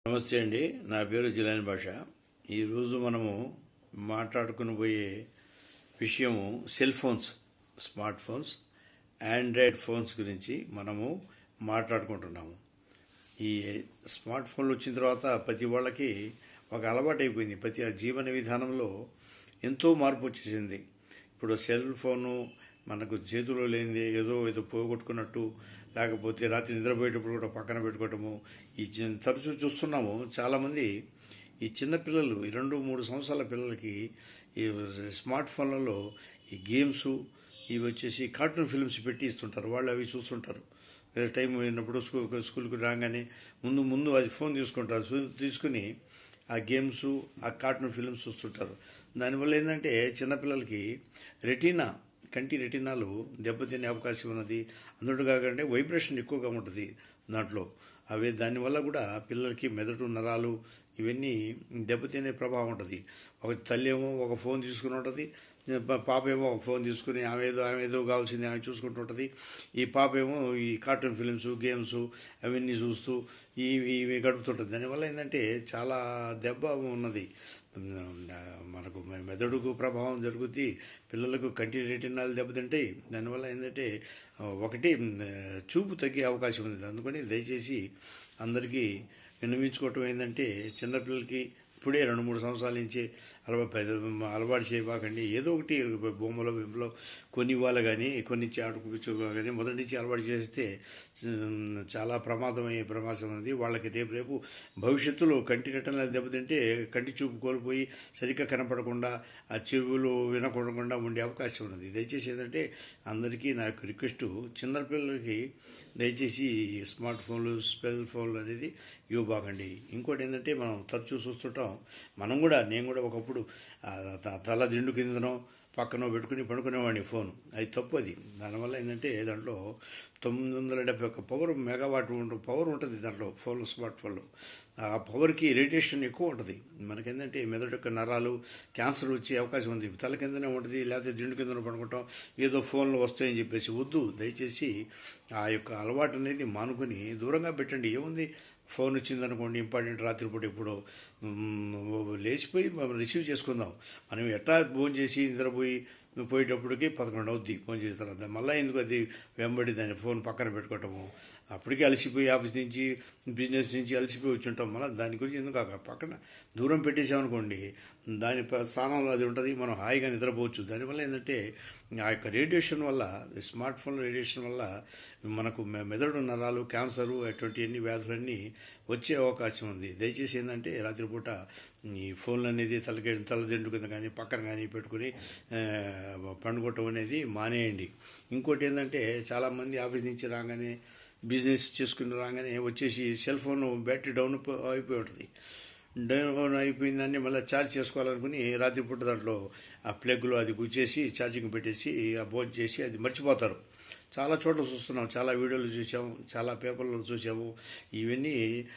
నమస్తే అండి నా పేరు జిలాని భాష ఈరోజు మనము మాట్లాడుకుని పోయే విషయము cell phones smart phones Android phones గురించి మనము మాట్లాడుకుంటున్నాము ఈ స్మార్ట్ ఫోన్లు వచ్చిన తర్వాత ప్రతి వాళ్ళకి ఒక అలవాటు అయిపోయింది ప్రతి జీవన విధానంలో ఎంతో మార్పు వచ్చేసింది ఇప్పుడు సెల్ ఫోను మనకు చేతిలో లేనిది ఏదో ఏదో పోగొట్టుకున్నట్టు లేకపోతే రాత్రి నిద్రపోయేటప్పుడు కూడా పక్కన పెట్టుకోవటము ఈ చి- తరచూ చూస్తున్నాము చాలామంది ఈ చిన్న పిల్లలు ఈ రెండు మూడు సంవత్సరాల పిల్లలకి ఈ స్మార్ట్ ఫోన్లలో ఈ గేమ్స్ ఇవి వచ్చేసి కార్టూన్ ఫిల్మ్స్ పెట్టి ఇస్తుంటారు వాళ్ళు అవి చూస్తుంటారు వేరే టైం పోయినప్పుడు స్కూల్ స్కూల్కి రాగానే ముందు ముందు అది ఫోన్ తీసుకుంటారు చూ- తీసుకుని ఆ గేమ్స్ ఆ కార్టూన్ ఫిల్మ్స్ చూస్తుంటారు దానివల్ల ఏంటంటే చిన్నపిల్లలకి రెటీనా కంటి రెటీనాలు దెబ్బతినే అవకాశం ఉన్నది అందులో కాకుండా వైబ్రేషన్ ఎక్కువగా ఉంటుంది దాంట్లో అవి దానివల్ల కూడా పిల్లలకి మెదడు నరాలు ఇవన్నీ దెబ్బతినే ప్రభావం ఉంటుంది ఒక తల్లి ఏమో ఒక ఫోన్ తీసుకుని ఉంటుంది పా- పాప ఏమో ఒక ఫోన్ తీసుకుని ఆమె ఏదో ఆమె ఏదో కావాల్సింది ఆమె చూసుకుంటూ ఉంటుంది ఈ పాప ఏమో ఈ కార్టూన్ ఫిల్మ్స్ గేమ్స్ అవన్నీ చూస్తూ ఈ ఇవి గడుపుతుంటుంది దానివల్ల ఏంటంటే చాలా దెబ్బ ఉన్నది మనకు మె- మెదడుకు ప్రభావం జరుగుద్ది పిల్లలకు కంటి రెటినాలు దెబ్బతింటాయి దానివల్ల ఏంటంటే ఒకటి మ్, చూపు తగ్గే అవకాశం ఉంది అందుకని దయచేసి అందరికీ విన్నవించుకోవటం ఏంటంటే చిన్నపిల్లలకి ఇప్పుడే రెండు మూడు సంవత్సరాల నుంచి అలవా పెద్ద అలవాటు చేయబాకండి ఏదో ఒకటి బొమ్మలో బిమ్మలో కొన్ని ఇవ్వాలి కానీ కొన్ని ఇచ్చి ఆడుకోవచ్చు కానీ మొదటి నుంచి అలవాటు చేస్తే ఉమ్, చాలా ప్రమాదమయ్యే ప్రమాదం ఉంది వాళ్ళకి రేపు రేపు భవిష్యత్తులో కంటి రెట్టనలు దెబ్బతింటే కంటి చూపు కోల్పోయి సరిగ్గా కనపడకుండా ఆ చెవులు వినకుండా ఉండే అవకాశం ఉన్నది దయచేసి ఏంటంటే అందరికీ నా యొక్క రిక్వెస్ట్ చిన్నపిల్లలకి దయచేసి ఈ స్మార్ట్ ఫోన్లు స్పెల్ ఫోన్లు అనేది ఇవ్వబాకండి ఇంకోటి ఏంటంటే మనం తరచూ చూస్తుంటాం మనం కూడా నేను కూడా ఒకప్పుడు ఆ, త- తల దిండు కిందనో పక్కన పెట్టుకుని పడుకునేవాడిని ఫోన్ అది తప్పు అది దానివల్ల ఏంటంటే దాంట్లో తొమ్మిది వందల డెబ్బై ఒక్క పవర్ మెగావాట్ ఉంటు పవర్ ఉంటుంది దాంట్లో ఫోన్ స్మార్ట్ ఫోన్లో ఆ పవర్కి రేడియేషన్ ఎక్కువ ఉంటుంది మనకేంటంటే మెదడు యొక్క నరాలు క్యాన్సర్ వచ్చే అవకాశం ఉంది తల కిందనే ఉంటుంది లేకపోతే దిండు కిందనే పడుకుంటాం ఏదో ఫోన్లో వస్తాయని చెప్పేసి వద్దు దయచేసి ఆ యొక్క అలవాటు అనేది మానుకొని దూరంగా పెట్టండి ఏముంది ఫోన్ వచ్చిందనుకోండి ఇంపార్టెంట్ రాత్రిపూట ఎప్పుడో మ్, లేచిపోయి మనం రిసీవ్ చేసుకుందాం మనం ఎట్లా ఫోన్ చేసి నిద్రపోయి పోయేటప్పటికి పదకొండు అవుద్ది ఫోన్ చేసిన తర్వాత మళ్ళీ ఎందుకు అది వెంబడి దాన్ని ఫోన్ పక్కన పెట్టుకోవటము అప్పటికే అలసిపోయి ఆఫీస్ నుంచి బిజినెస్ నుంచి అలసిపోయి వచ్చి ఉంటాం మళ్ళీ దాని గురించి ఎందుకు ఆ పక్కన దూరం పెట్టేసామనుకోండి దాని ప- స్థానంలో అది ఉంటుంది మనం హాయిగా నిద్రపోవచ్చు దానివల్ల ఏంటంటే ఆ యొక్క రేడియేషన్ వల్ల స్మార్ట్ ఫోన్ రేడియేషన్ వల్ల మనకు మె- మెదడు నరాలు క్యాన్సరు అటువంటి అన్ని వ్యాధులన్నీ వచ్చే అవకాశం ఉంది దయచేసి ఏంటంటే రాత్రిపూట ఈ ఫోన్లు అనేది తలకే తలదిండు కింద కానీ పక్కన కానీ పెట్టుకుని ఆ, పండుకోవటం అనేది మానేయండి ఇంకోటి ఏంటంటే చాలామంది ఆఫీస్ నుంచి రాగానే బిజినెస్ చేసుకుని రాగానే వచ్చేసి సెల్ ఫోన్ బ్యాటరీ డౌన్ అయిపో- అయిపోయి ఉంటుంది డౌన్ అయిపోయిందని మళ్ళీ ఛార్జ్ చేసుకోవాలనుకుని రాత్రిపూట దాంట్లో ఆ ప్లగ్లో అది గుచ్చేసి ఛార్జింగ్ పెట్టేసి ఆ భోజనం చేసి అది మర్చిపోతారు చాలా చోట్ల చూస్తున్నాం చాలా వీడియోలు చూసాము చాలా పేపర్లు చూసాము ఇవన్నీ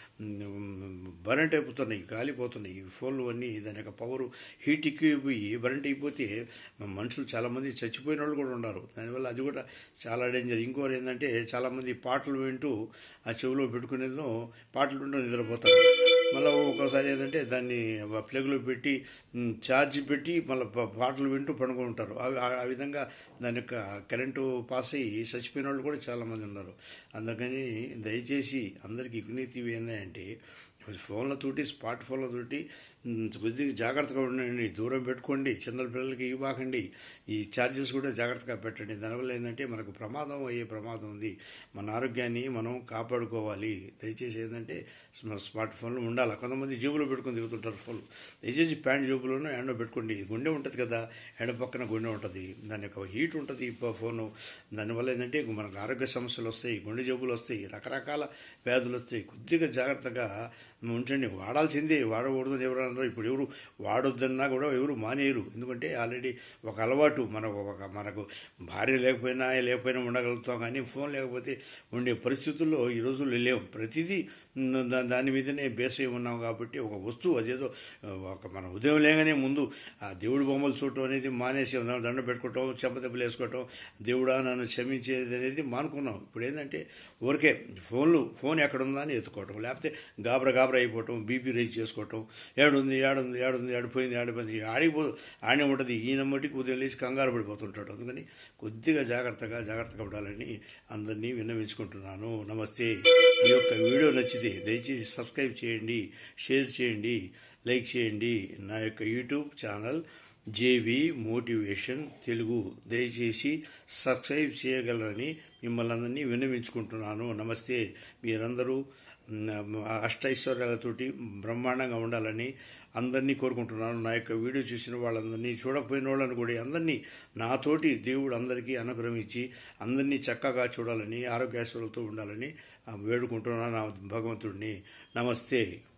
బరెంట్ అయిపోతున్నాయి కాలిపోతున్నాయి ఈ ఫోన్లు అన్నీ దాని యొక్క పవర్ హీట్ ఎక్కువైపోయి బరెంట్ అయిపోతే మనుషులు చాలామంది చచ్చిపోయిన వాళ్ళు కూడా ఉన్నారు దానివల్ల అది కూడా చాలా డేంజర్ ఇంకోటి ఏంటంటే చాలామంది పాటలు వింటూ ఆ చెవిలో పెట్టుకునేదో పాటలు వింటూ నిద్రపోతారు మళ్ళీ ఒక్కోసారి ఏంటంటే దాన్ని ప్లగ్లో పెట్టి ఉమ్, ఛార్జ్ పెట్టి మళ్ళీ పాటలు వింటూ పడుకుంటారు అవి ఆ- ఆ విధంగా దాని యొక్క కరెంటు పాస్ అయ్యి చచ్చిపోయిన వాళ్ళు కూడా చాలామంది ఉన్నారు అందుకని దయచేసి అందరికీ విజ్ఞప్తి ఏంటంటే ఫోన్లతోటి స్మార్ట్ ఫోన్లతోటి ఉమ్, కొద్దిగా జాగ్రత్తగా ఉండండి దూరం పెట్టుకోండి చిన్న పిల్లలకి ఇవ్వకండి ఈ ఛార్జెస్ కూడా జాగ్రత్తగా పెట్టండి దానివల్ల ఏంటంటే మనకు ప్రమాదం అయ్యే ప్రమాదం ఉంది మన ఆరోగ్యాన్ని మనం కాపాడుకోవాలి దయచేసి ఏంటంటే స్మ- స్మార్ట్ ఫోన్లు ఉండాలి కొంతమంది జేబులో పెట్టుకొని తిరుగుతుంటారు ఫోన్లు దయచేసి ప్యాంట్ జేబులోనూ ఎండో పెట్టుకోండి గుండె ఉంటుంది కదా ఎండ పక్కన గుండె ఉంటుంది దాని యొక్క హీట్ ఉంటుంది ఈ ప- ఫోను దానివల్ల ఏంటంటే మనకు ఆరోగ్య సమస్యలు వస్తాయి గుండె జబ్బులు వస్తాయి రకరకాల వ్యాధులు వస్తాయి కొద్దిగా జాగ్రత్తగా ఉంచండి వాడాల్సిందే వాడకూడదు అని ఎవరు అనరు ఇప్పుడు ఎవరు వాడొద్దన్నా కూడా ఎవరు మానేయరు ఎందుకంటే ఆల్రెడీ ఒక అలవాటు మనకు ఒక మనకు భార్య లేకపోయినా లేకపోయినా ఉండగలుగుతాం కానీ ఫోన్ లేకపోతే ఉండే పరిస్థితుల్లో ఈ రోజుల్లో లేవు ప్రతిదీ దా- దాని మీదనే బేస్ అయి ఉన్నాం కాబట్టి ఒక వస్తువు అదేదో ఒక మన ఉదయం లేగానే ముందు ఆ దేవుడి బొమ్మలు చూడటం అనేది మానేసి ఉన్నాం దండ పెట్టుకోవటం చెంపదెబ్బలు వేసుకోవటం దేవుడా నన్ను క్షమించేది అనేది మానుకున్నాం ఇప్పుడు ఏంటంటే ఊరికే ఫోన్లు ఫోన్ ఎక్కడుందా అని ఎత్తుకోవటం లేకపోతే గాబరా గాబరా అయిపోవటం బీపీ రైజ్ చేసుకోవటం ఏడుంది ఏడుంది ఏడుంది ఏడిపోయింది ఏడిపోయింది ఆడిపో ఆడే ఉంటుంది ఈయన మట్టికి ఉదయం లేచి కంగారు పడిపోతుంటాడు అందుకని కొద్దిగా జాగ్రత్తగా జాగ్రత్తగా పడాలని అందరినీ విన్నవించుకుంటున్నాను నమస్తే ఈ యొక్క వీడియో నచ్చితే దయచేసి సబ్స్క్రైబ్ చేయండి షేర్ చేయండి లైక్ చేయండి నా యొక్క YouTube channel JV motivation Telugu దయచేసి సబ్స్క్రైబ్ చేయగలరని మిమ్మల్ని అందరినీ విన్నవించుకుంటున్నాను నమస్తే మీరందరూ మ్, అష్టైశ్వర్యాలతోటి బ్రహ్మాండంగా ఉండాలని అందరినీ కోరుకుంటున్నాను నా యొక్క వీడియో చూసిన వాళ్ళందరినీ చూడకపోయిన వాళ్ళని కూడా అందరినీ నాతోటి దేవుడు అందరికీ అనుగ్రహం ఇచ్చి అందరినీ చక్కగా చూడాలని ఆరోగ్యాశ్వరులతో ఉండాలని ఆ, వేడుకుంటున్నాను నా భగవంతుడిని నమస్తే